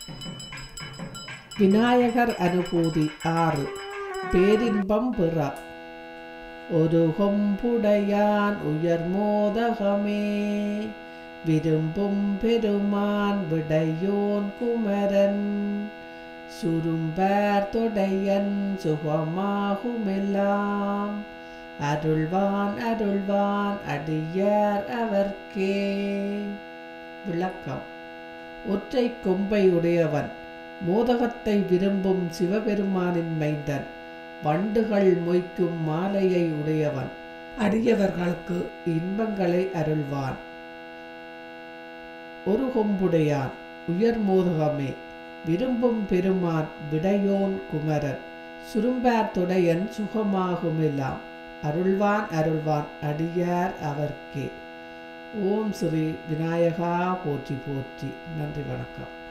விநாயகர் அனுபூதி ஆறு பேரின்பம் பிற ஒரு கொம்புடையான் உயர் மோதகமே விரும்பும் பெருமான் விடையோன் குமரன் சுரும்பார் தொடையன் சுகமாகுமெல்லாம் அருள்வான் அருள்வான் அடியார் அவர்க்கே விளக்கம் ஒற்றை கொம்பை உடையவன் மோதகத்தை விரும்பும் சிவபெருமானின் மைந்தன் வண்டுகள் மொய்க்கும் மாலையை உடையவன் அடியவர்களுக்கு இன்பங்களை அருள்வான் ஒரு கொம்புடையான் உயர் மோதகமே விரும்பும் பெருமான் விடையோன் குமரன் சுரும்பார் துடையன் சுகமாகுமெல்லாம் அருள்வான் அருள்வான் அடியார் அவர்க்கே ஓம் ஸ்ரீ விநாயகா போற்றி போற்றி நன்றி வணக்கம்